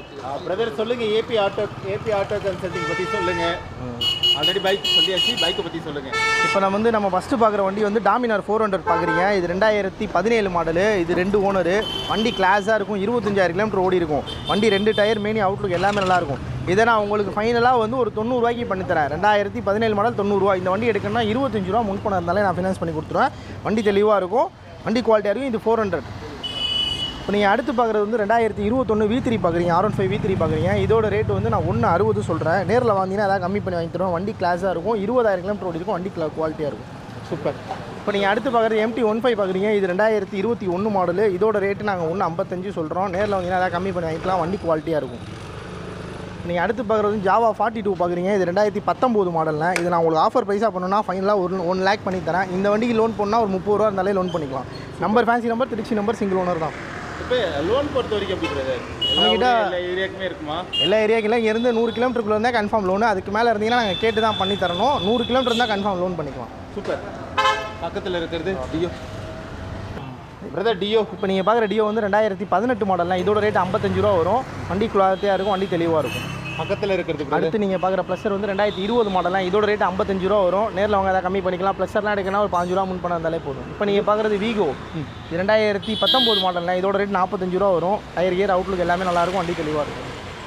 Brother சொல்லுங்க A B auto A B auto consulting பற்றி சொல்லுங்க ஆல்ரெடி பைக் சொல்லியாச்சு பைக்கை பற்றி சொல்லுங்க இப்போ நம்ம வந்து நம்ம ஃபஸ்ட்டு பார்க்குற வண்டி வந்து டாமினார் ஃபோர் ஹண்ட்ரட் பார்க்குறீங்க இது ரெண்டாயிரத்தி பதினேழு மாடலு இது ரெண்டு ஓனரு வண்டி கிளாஸாக இருக்கும் இருபத்தஞ்சாயிரம் கிலோமீட்டர் ஓடி இருக்கும் வண்டி ரெண்டு டயர் மெயின் அவுட்லுக் எல்லாமே நல்லா இருக்கும் இதை நான் உங்களுக்கு ஃபைனலாக வந்து ஒரு தொண்ணூறுரூவாய்க்கு பண்ணித்தரேன் ரெண்டாயிரத்தி பதினேழு மாடல் தொண்ணூறுரூவா இந்த வண்டி எடுக்கணும்னா இருபத்தஞ்சு ரூபா முன் பணம் இருந்தாலே நான் ஃபினான்ஸ் பண்ணி கொடுத்துருவேன் வண்டி தெளிவாக இருக்கும் வண்டி குவாலிட்டியாக இருக்கும் இது ஃபோர் ஹண்ட்ரட் இப்போ நீங்கள் அடுத்து பார்க்குறது வந்து ரெண்டாயிரத்தி இருபத்தொன்று வி த்ரீ பார்க்குறீங்க R one five V three பார்க்குறீங்க இதோட ரேட் வந்து நான் ஒன்று அறுபது சொல்கிறேன் நேரில் வாங்கினா ஏதாவது கம்மி பண்ணி வாங்கி தருவோம் வண்டி கிளாஸாக இருக்கும் இருபதாயிரம் கிலோமீட்டர் ஓடி இருக்கும் வண்டி குவாலிட்டியாக இருக்கும் சூப்பர் இப்போ நீங்கள் அடுத்து பார்க்குறது எம்டி ஒன் ஃபைவ் பார்க்குறீங்க இது ரெண்டாயிரத்தி இருபத்தி ஒன்று மாடலு இதோட ரேட்டு நாங்கள் ஒன்று ஐம்பத்தஞ்சு சொல்கிறோம் நேரில் வாங்கினா ஏதாவது கம்மி பண்ணி வாங்கிக்கலாம் வண்டி குவாலிட்டியாக இருக்கும் நீங்கள் அடுத்து பார்க்குறது வந்து ஜாவா ஃபார்ட்டி டூ பார்க்குறீங்க இது ரெண்டாயிரத்தி பத்தொம்போது மாடலில் இது நான் உங்களுக்கு ஆஃபர் ப்ரைஸாக பண்ணணும்னா ஃபைனலாக ஒரு ஒன் லேக் பண்ணி தரேன் இந்த வண்டிக்கு லோன் பண்ணால் ஒரு முப்பது ரூபா இருந்தாலே லோன் பண்ணிக்கலாம் number fancy number Trichy number single owner தான் இப்போ லோன் பொறுத்த வரைக்கும் எப்படி பிரதர் நம்மகிட்ட- எல்லா ஏரியாக்குமே இருக்குமா எல்லா ஏரியாக்கெல்லாம் இங்கேருந்து நூறு கிலோமீட்டருக்குள்ள இருந்தால் கன்ஃபார்ம் லோனு அதுக்கு மேலே இருந்தீங்கன்னா நாங்கள் கேட்டு தான் பண்ணி தரணும் நூறு கிலோமீட்டர் இருந்தால் கன்ஃபார்ம் லோன் பண்ணிக்கலாம் சூப்பர் பக்கத்தில் இருக்கிறது டியோ பிரதர் டியோ இப்போ நீங்கள் பார்க்குற டியோ வந்து ரெண்டாயிரத்தி பதினெட்டு மாடல்லாம் இதோட ரேட் ஐம்பத்தஞ்சு ரூபா வரும் வண்டி குவாலிட்டியாக இருக்கும் வண்டி தெளிவாக இருக்கும் பக்கத்தில் இருக்கிறது பிரதர் அடுத்து நீங்கள் பார்க்குற ப்ளஸர் வந்து ரெண்டாயிரத்தி இருபது மாடலாம் இதோட ரேட் ஐம்பத்தஞ்சு ரூபா வரும் நேரில் அவங்க அதை கம்மி பண்ணிக்கலாம் ப்ளஸர்லாம் எடுக்கணும் ஒரு பாஞ்சு ரூபா முன் பண்ண இருந்தாலே போதும் இப்போ நீங்கள் பார்க்குறது வீகோ இது ரெண்டாயிரத்தி பத்தொம்போது மாடல்லாம் இதோட ரேட் நாற்பத்தஞ்சு ரூபா வரும் டயர் கியர் அவுட்லுக் எல்லாமே நல்லாயிருக்கும் வண்டி தெளிவாக இருக்கும்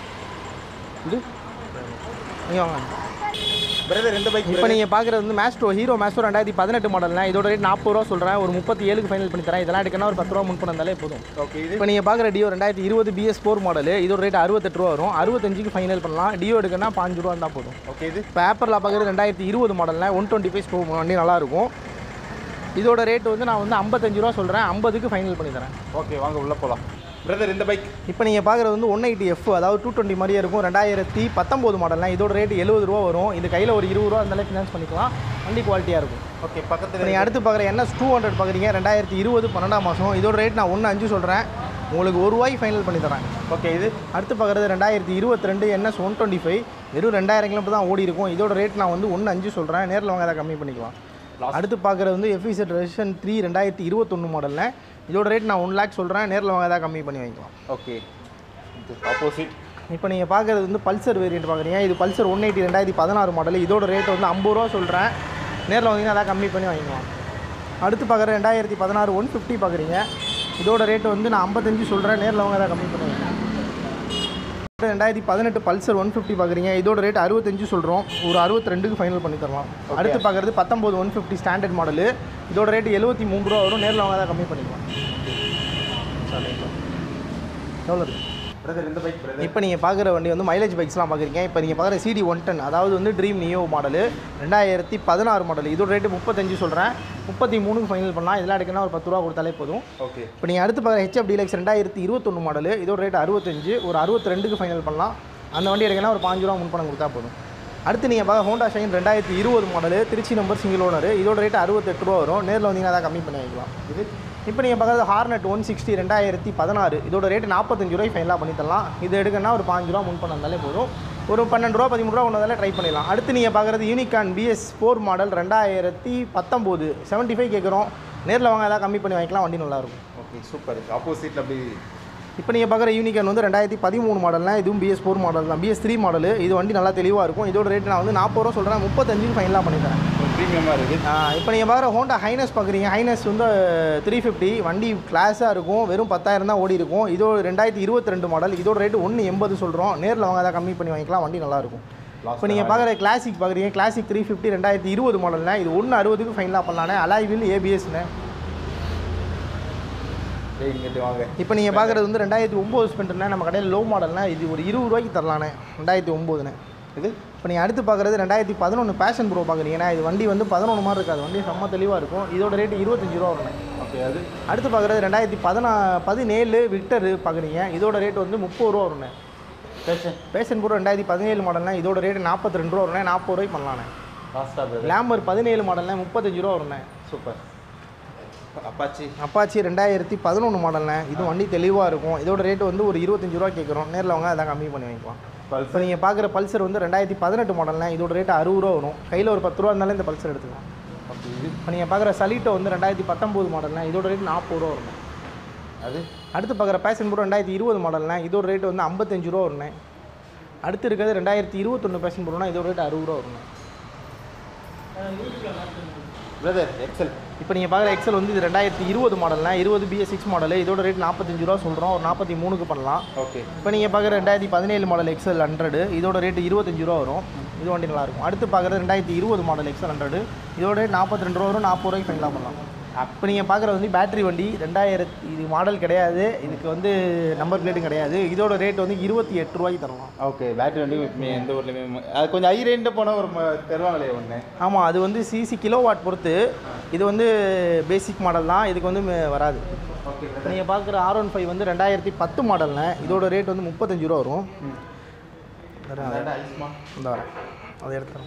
இது நீங்கள் வாங்க பிரதர் எந்த பைக் இப்போ நீங்கள் பார்க்குறது வந்து மேஸ்ட்ரோ ஹீரோ மேஸ்ட்ரோ ரெண்டாயிரத்தி பதினெட்டு மாடல்னா இதோட ரேட் நாற்பது ரூபா சொல்கிறேன் ஒரு முப்பத்தி ஏழுக்கு ஃபைனல் பண்ணி தரேன் இதெல்லாம் எடுக்கணும் ஒரு பத்து ரூபா முன் பண்ண இருந்தாலே போதும் ஓகே இது இப்போ நீங்கள் பார்க்குற டியோ ரெண்டாயிரத்தி இருபது பிஎஸ் ஃபோர் மாடல் இதோட ரேட் அறுபத்தெட்டு ரூபா வரும் அறுபத்தஞ்சுக்கு ஃபைனல் பண்ணலாம் டியோ எடுக்கணும்னா பாஞ்சு ரூபா இருந்தால் போதும் ஓகே இது இப்போ ஆப்பரில் பார்க்குறது ரெண்டாயிரத்தி இருபது மாடல்னா ஒன் டுவெண்ட்டி ஃபைவ் ஸ்டோ வண்டி நல்லாயிருக்கும் இதோட ரேட் வந்து நான் வந்து ஐம்பத்தஞ்சு ரூபா சொல்கிறேன் ஐம்பதுக்கு ஃபைனல் பண்ணி தரேன் ஓகே வாங்க உள்ளே போகலாம் பிரதர் இந்த பைக் இப்போ நீங்கள் பார்க்குறது வந்து ஒன் எயிட்டி எஃப் அதாவது டூ டுவெண்ட்டி மாதிரியே இருக்கும் ரெண்டாயிரத்தி பத்தொம்போது மாடல்னா இதோட ரேட் எழுபது ரூபா வரும் இது கையில் ஒரு இருபது ரூபா இருந்தாலே ஃபினான்ஸ் பண்ணிக்கலாம் வண்டி குவாலிட்டியாக இருக்கும் ஓகே இப்போ பக்கத்தில் நீங்கள் அடுத்து பார்க்குற என்எஸ் டூ ஹண்ட்ரட் பார்க்குறீங்க ரெண்டாயிரத்தி இருபது பன்னெண்டாம் மாதம் இதோட ரேட் நான் ஒன்று அஞ்சு சொல்கிறேன் உங்களுக்கு ஒரு ரூபாய்க்கு ஃபைனல் பண்ணி தரேன் ஓகே இது அடுத்து பார்க்குறது ரெண்டாயிரத்தி இருபத்தி ரெண்டு என்எஸ் ஒன் டுவெண்ட்டி ஃபைவ் வெறும் ரெண்டாயிரம் கிலோமீட்டர் தான் ஓடி இருக்கும் இதோட ரேட் நான் வந்து ஒன்று அஞ்சு சொல்கிறேன் நேரில் வாங்க அதை கம்மி பண்ணிக்கலாம் அடுத்து பார்க்குறது வந்து எஃபிசெட் ரெஷன் த்ரீ ரெண்டாயிரத்தி இருபத்தொன்று மாடலில் இதோட ரேட் நான் ஒன் லேக் சொல்கிறேன் நேரில் வாங்க அதை கம்மி பண்ணி வாங்கிக்கலாம் ஓகே இது ஆப்போசிட் இப்போ நீங்கள் பார்க்குறது வந்து பல்சர் வேரியன்ட் பார்க்குறீங்க இது பல்சர் ஒன் எயிட்டி ரெண்டாயிரத்தி பதினாறு மாடல் இதோட ரேட் வந்து ஐம்பது ரூபா சொல்கிறேன் நேரில் வந்தீங்கன்னா அதை கம்மி பண்ணி வாங்கிக்கலாம் அடுத்து பார்க்குற ரெண்டாயிரத்தி பதினாறு ஒன் ஃபிஃப்டி பார்க்குறீங்க இதோட ரேட் வந்து நான் ஐம்பத்தஞ்சு சொல்கிறேன் நேரில் வாங்க அதை கம்மி பண்ணி வாங்கிக்கலாம் ரெண்டாயிரத்தி பதினெட்டு பல்சர் ஒன் ஃபிஃப்டி பார்க்குறீங்க இதோட ரேட் அறுபத்தஞ்சு சொல்கிறோம் ஒரு அறுபத்தி ரெண்டுக்கு ஃபைனல் பண்ணி தரலாம் அடுத்து பார்க்குறது பத்தொம்போது ஒன் ஃபிஃப்டி ஸ்டாண்டர்ட் மாடலு இதோட ரேட் எழுபத்தி மூணு ரூபா வரும் நேரில் வாங்க அதை கம்மி பண்ணிக்கலாம் எவ்வளோ இருக்குது பிரதர் இந்த பைக் பிரதர் இப்போ நீங்கள் பார்க்குற வண்டி வந்து மைலேஜ் பைக்ஸ்லாம் பார்க்குறீங்க இப்போ நீங்கள் பார்க்குற சிடி ஒன் டென் அதாவது வந்து ட்ரீம் நியோ மாடலு ரெண்டாயிரத்தி பதினாறு மாடல் இதோட ரேட்டு முப்பத்தஞ்சு சொல்கிறேன் முப்பத்தி மூணுக்கு ஃபைனல் பண்ணலாம் இதெல்லாம் எடுக்கணும் ஒரு பத்து ரூபா கொடுத்தாலே போதும் ஓகே இப்போ நீங்கள் அடுத்து பார்க்குற ஹெச்எஃப் டீலக்ஸ் ரெண்டாயிரத்தி இருபத்தொன்று மாடல் இதோட ரேட் அறுபத்தஞ்சு ஒரு அறுபத்தி ரெண்டுக்கு ஃபைனல் பண்ணலாம் அந்த வண்டி எடுக்கணும் ஒரு பாஞ்சு ரூபா முன்பணம் கொடுத்தா போதும் அடுத்து நீங்கள் பார்க்க ஹோண்டா ஷைன் ரெண்டாயிரத்தி இருபது model Trichy number single owner இதோட ரேட் அறுபத்தெட்டு ரூபா வரும் நேரில் வந்தீங்கன்னா அதை கம்மி பண்ணி வைக்கலாம் இது இப்போ நீங்கள் பார்க்குறது ஹார்னட் ஒன் சிக்ஸ்டி ரெண்டாயிரத்தி பதினாறு இதோட ரேட் நாற்பத்தஞ்சு ரூபாய் ஃபைனலாக பண்ணி தரலாம் இது எடுக்கணும்னா ஒரு பாஞ்சு ரூபா முன் பண்ண இருந்தாலே போதும் ஒரு பன்னெண்டு ரூபா பதிமூணு ரூபா ஒன்று ட்ரை பண்ணிடலாம் அடுத்து நீங்கள் பார்க்குறது யூனிகான் பிஎஸ் ஃபோர் மாடல் ரெண்டாயிரத்தி பத்தொம்போது செவன்ட்டி ஃபைவ் கேட்குறோம் நேரில் வாங்க ஏதாவது கம்மி பண்ணி வாங்கிக்கலாம் வண்டி நல்லாயிருக்கும் ஓகே சூப்பர் ஆப்போசிட்டில் அப்படி இப்போ நீங்கள் பார்க்குற யூனிகான் வந்து ரெண்டாயிரத்தி பதிமூணு மாடல்னா இதுவும் பிஎஸ் ஃபோர் மாடல் தான் பிஎஸ் த்ரீ மாடல் இது வண்டி நல்லா தெளிவாக இருக்கும் இதோட ரேட் நான் வந்து நாற்பது ரூபா சொல்கிறேன் முப்பத்தஞ்சுக்கு ஃபைனலாக பண்ணித்தரேன் ப்ரீமியமாக இருக்குது இப்போ நீங்கள் பார்க்குற ஹோண்டா ஹைனஸ் பார்க்குறீங்க ஹைனஸ் வந்து த்ரீ ஃபிஃப்டி வண்டி கிளாஸாக இருக்கும் வெறும் பத்தாயிரம் தான் ஓடி இருக்கும் இதோட ரெண்டாயிரத்தி இருபத்தி ரெண்டு மாடல் இதோட ரேட்டு ஒன்று எண்பது சொல்கிறோம் நேரில் வாங்க அதை கம்மி பண்ணி வாங்கிக்கலாம் வண்டி நல்லாயிருக்கும் இப்போ நீங்கள் பார்க்குற கிளாசிக் பார்க்குறீங்க கிளாசிக் த்ரீ ஃபிஃப்டி ரெண்டாயிரத்தி இருபது மாடல்னா இது ஒன்று அறுபதுக்கு ஃபைனலாக பண்ணலானே அலாய்வில் ஏபிஎஸ்னு டேய் இங்கிட்டு வாங்க இப்போ நீங்கள் பார்க்குறது வந்து ரெண்டாயிரத்தி ஒம்பது ஸ்பெண்ட்னா நம்ம கடையில் லோ மாடல்னா இது ஒரு இருபது ரூபாய்க்கு தரலானே ரெண்டாயிரத்தி ஒம்போதுன்னு இது இப்போ நீங்கள் அடுத்து பார்க்குறது ரெண்டாயிரத்தி பதினொன்று பேஷன் ப்ரோ பார்க்குறீங்கன்னா இது வண்டி வந்து பதினொன்று மாதிரி இருக்காது வண்டி செம்ம தெளிவாக இருக்கும் இதோட ரேட்டு இருபத்தஞ்சு ரூபா வரும் ஓகே அது அடுத்து பார்க்குறது ரெண்டாயிரத்தி பதினா பதினேழு விக்டர் பார்க்குறீங்க இதோட ரேட் வந்து முப்பது ரூபா வரும்ண்ணே பேஷன் பேஷன் ப்ரோ ரெண்டாயிரத்தி பதினேழு மாடல்னா இதோட ரேட்டு நாற்பத்தி ரெண்டு ரூபா வரும்ண்ணே நாற்பது ரூபாய்க்கு பண்ணலாண்ணே லாஸ்ட்டாக பிரதர் லேம்பர் பதினேழு மாடல்னா முப்பத்தஞ்சு ரூபா வரும்ண்ணே சூப்பர் அப்பாச்சி அப்பாச்சி ரெண்டாயிரத்தி பதினொன்று மாடல்ண்ணே இது வண்டி தெளிவாக இருக்கும் இதோட ரேட்டு வந்து ஒரு இருபத்தஞ்சு ரூபா கேட்குறோம் நேரில் வாங்க அதான் கம்மி பண்ணி வாங்கிக்கலாம் இப்போ பல்சர் நீங்கள் பார்க்குற பல்சர் வந்து ரெண்டாயிரத்தி பதினெட்டு மாடல்னா இதோட ரேட்டு அறுபது ரூபா வரும் கையில் ஒரு பத்து ரூபா இருந்தாலும் இந்த பல்சர் எடுத்துக்கலாம் ஓகே இது இப்போ நீங்கள் பார்க்குற சலீட்டோ வந்து ரெண்டாயிரத்தி பத்தொம்போது மாடல்னா இதோட ரேட் நாற்பது ரூபா வரும் அது அடுத்து பார்க்குற பேஷன் ப்ரோ ரெண்டாயிரத்தி இருபது மாடல்னா இதோட ரேட் வந்து ஐம்பத்தஞ்சு ரூபா வருண்ணே அடுத்து இருக்கிறது ரெண்டாயிரத்தி இருபத்தொன்று பேஷன் ப்ரோனா இதோட ரேட் அறுபது ரூபா வருண்ணே பிரதர் எக்ஸல் இப்போ நீங்கள் பார்க்குற எக்ஸல் வந்து இது ரெண்டாயிரத்தி இருபது மாடல்னா இருபது பிஎஸ் சிக்ஸ் மாடல் இதோட ரேட் நாற்பத்தஞ்சு ரூபா சொல்கிறோம் ஒரு நாற்பத்தி மூணுக்கு பண்ணலாம் ஓகே இப்போ நீங்கள் பார்க்குற ரெண்டாயிரத்தி பதினேழு மாடல் எக்ஸல் ஹண்ட்ரடு இதோட ரேட்டு இருபத்தஞ்சு ரூபா வரும் இது வண்டி நல்லாயிருக்கும் அடுத்து பார்க்குறது ரெண்டாயிரத்தி இருபது மாடல் எக்ஸல் ஹண்ட்ரடு இதோட ரேட் நாற்பத்தி ரெண்டு ரூபா வரும் நாற்பது ரூபாய்க்கு ஃபைனலாக பண்ணலாம் இப்போ நீங்கள் பார்க்குறது வந்து பேட்டரி வண்டி ரெண்டாயிரத்தி இது மாடல் கிடையாது இதுக்கு வந்து நம்பர் பிளேட்டும் கிடையாது இதோட ரேட் வந்து இருபத்தி எட்டு ரூபாய்க்கு தரலாம் ஓகே பேட்டரி வண்டி மே- எந்த ஊர்லேயுமே அது கொஞ்சம் ஹை ரேஞ்சில் போனால் ஒரு ம- தருவாங்களே ஒன்று ஆமாம் அது வந்து சிசி கிலோ வாட் பொறுத்து இது வந்து பேசிக் மாடல் தான் இதுக்கு வந்து மே- வராது ஓகே இப்போ நீங்கள் பார்க்குற ஆர் ஒன் ஃபைவ் வந்து ரெண்டாயிரத்தி பத்து மாடல்னு இதோட ரேட் வந்து முப்பத்தஞ்சு ரூபா வரும் வரேன், ஐஸ்மா இந்த வரேன் அதை எடுத்துறேன்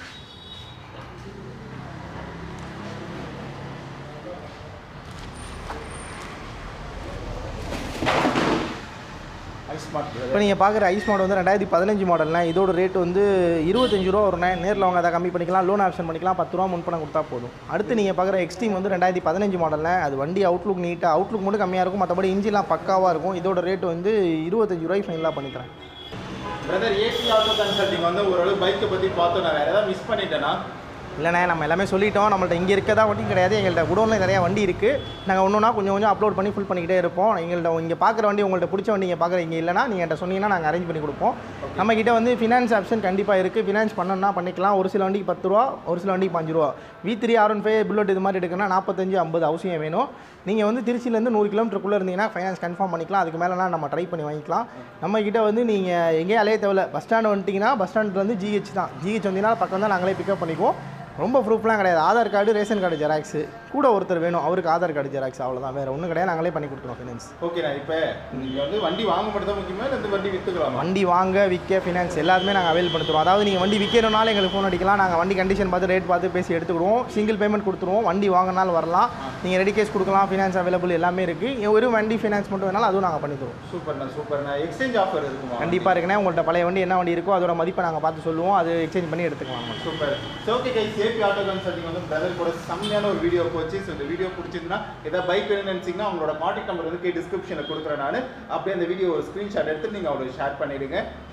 ஐஸ்மார்ட் இப்போ பிரதர் நீங்கள் பார்க்குற ஐஸ் மாடல் வந்து ரெண்டாயிரத்தி பதினஞ்சு மாடல்னா இதோட ரேட் வந்து இருபத்தஞ்சு ரூபா வரும்ண்ணே நேரில் வாங்க அதை கம்மி பண்ணிக்கலாம் லோன் ஆப்ஷன் பண்ணிக்கலாம் பத்து ரூபா முன்பணம் கொடுத்தா போதும் அடுத்து நீங்கள் பார்க்குற எக்ஸ்ட்ரீம் வந்து ரெண்டாயிரத்தி பதினஞ்சு மாடல்னா அது வண்டி அவுட்லுக் நீட்டாக அவுட்லுக் மட்டும் கம்மியாக இருக்கும் மற்றபடி இன்ஜின்லாம் பக்காவாக இருக்கும் இதோட ரேட் வந்து இருபத்தஞ்சு ரூபாய்க்கு ஃபைனலாக பண்ணித்தரேன் பிரதர் ஏசி ஆட்டோ கன்சல்டிங் வந்து ஓரளவு பைக்கை பற்றி பார்த்தோம் நான் வேறு ஏதாவது மிஸ் பண்ணிட்டேன்னா இல்லைண்ணே நம்ம எல்லாமே சொல்லிட்டோம் நம்மள்ட்ட இங்கே இருக்கதா வண்டி கிடையாது எங்கள்கிட்ட குடோனில் நிறையா வண்டி இருக்குது நாங்கள் ஒன்று ஒன்றா கொஞ்சம் கொஞ்சம் அப்லோட் பண்ணி ஃபுல் பண்ணிக்கிட்டே இருப்போம் எங்கள்கிட்ட இங்கே பார்க்குற வண்டி உங்கள்கிட்ட பிடிச்ச வண்டி இங்கே பார்க்குற இங்கே இல்லைனா நீங்கள் என்கிட்ட சொன்னீங்கன்னா நாங்கள் அரேஞ்ச் பண்ணி கொடுப்போம் நம்மக்கிட்ட வந்து ஃபினான்ஸ் ஆப்ஷன் கண்டிப்பாக இருக்குது ஃபினான்ஸ் பண்ணணும்னா பண்ணிக்கலாம் ஒரு சில வண்டிக்கு பத்து ரூபா ஒரு சில வண்டிக்கு பாஞ்சு ரூபா V three R one five Bullet இது மாதிரி எடுக்கணும்னா நாற்பத்தஞ்சு ஐம்பது அவசியம் வேணும் நீங்கள் வந்து திருச்சியிலேருந்து நூறு கிலோமீட்டருக்குள்ளே இருந்தீங்கன்னா ஃபைனான்ஸ் கன்ஃபார்ம் பண்ணிக்கலாம் அதுக்கு மேலேனா நம்ம ட்ரை பண்ணி வாங்கிக்கலாம் நம்ம கிட்ட வந்து நீங்கள் எங்கேயும் அலைய தேவையில்ல பஸ் ஸ்டாண்ட் வந்துட்டிங்கன்னா பஸ் ஸ்டாண்ட் வந்து ஜிஹெச் தான் ஜிஹெச் வந்தீங்கன்னா பக்கம் தான் நாங்களே பிக்கப் பண்ணிக்குவோம் ரொம்ப ப்ரூஃப்லாம் கிடையாது Aadhaar card ration card xerox கூட ஒருத்தர் வேணும் அவருக்கு ஆதார் கார்டு ஜெராக்ஸ் அவ்வளோதான் வேறு ஒன்றும் கிடையாது நாங்களே பண்ணி கொடுத்துருவோம் ஃபினான்ஸ் ஓகேண்ணா இப்போ நீங்கள் வந்து வண்டி வாங்க மட்டும் தான் முக்கியமா இல்லை இந்த வண்டி விற்றுக்கலாமா வண்டி வாங்க விற்க ஃபினான்ஸ் எல்லாத்துமே நாங்கள் அவைல் பண்ணுறோம் அதாவது நீங்கள் வண்டி விற்கணும்னாலும் எங்களுக்கு ஃபோன் அடிக்கலாம் நாங்கள் வண்டி கண்டிஷன் பார்த்து ரேட் பார்த்து பேசி எடுத்துக்கிடுவோம் சிங்கிள் பேமெண்ட் கொடுத்துருவோம் வண்டி வாங்கினாலும் வரலாம் நீங்கள் ரெடி கேஸ் கொடுக்கலாம் ஃபினான்ஸ் அவைலபிள் எல்லாமே இருக்குது ஒரு வண்டி ஃபினான்ஸ் மட்டும் வேணாலும் அதுவும் நாங்கள் பண்ணி தருவோம் சூப்பர்ண்ணா சூப்பர்ண்ணா எக்ஸ்சேஞ்ச் ஆஃபர் இருக்குமா கண்டிப்பாக இருக்குண்ணே உங்கள்கிட்ட பழைய வண்டி என்ன வண்டி இருக்கோ அதோட மதிப்பை நாங்கள் பார்த்து சொல்லுவோம் அது எக்ஸ்சேஞ்ச் பண்ணி எடுத்துக்கலாம் நம்ம. சூப்பர் ஸோ ஓகே கை சேஃபி ஆட்டோ கன்சல்டிங் வந்து பிரதர் கூட செம்மையான ஒரு வீடியோ போச்சு ஸோ இந்த வீடியோ பிடிச்சிருந்தா ஏதாவது பைக் வேணும்னு நினச்சிங்கன்னா அவங்களோட காண்டாக்ட் நம்பர் வந்து கே டிஸ்கிரிப்ஷனில் கொடுக்குறேன் நான் அப்படியே அந்த வீடியோ ஒரு ஸ்க்ரீன்ஷாட் எடுத்து நீங்கள் அவங்களுக்கு ஷேர் பண்ணிடுங்க